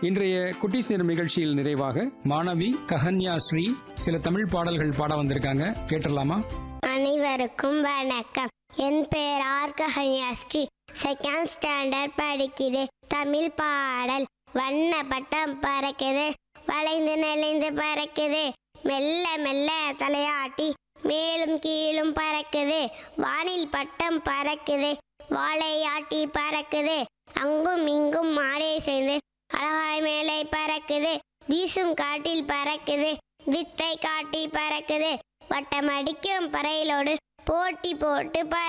இன்றைய குட்டீஸ் நிறம் நிகழ்ச்சியில் நிறைவாக மாணவி கஹன்யா ஸ்ரீ சில தமிழ் பாடல்கள் பாட வந்திருக்காங்க கேட்டுடலாமா அனைவருக்கும் வணக்கம் என் பெயர் ஆர்கஹன்யாஸ்ரீ செகண்ட் ஸ்டாண்டர்ட் படிக்கிறேன் தமிழ் பாடல் வண்ண பட்டம் பறக்குது வளைந்து நெளிந்து பறக்குது மெல்ல மெல்ல தலையாட்டி மேலும் கீழும் பறக்குது வானில் பட்டம் பறக்குது வாழையாட்டி பறக்குது அங்கும் இங்கும் மாடே செய்து அழகாய் மேலே பறக்குது வீசும் காட்டில் பறக்குது வித்தை காட்டி பறக்குது வட்டம் அடிக்கும் பறையிலோடு போட்டி போட்டு பற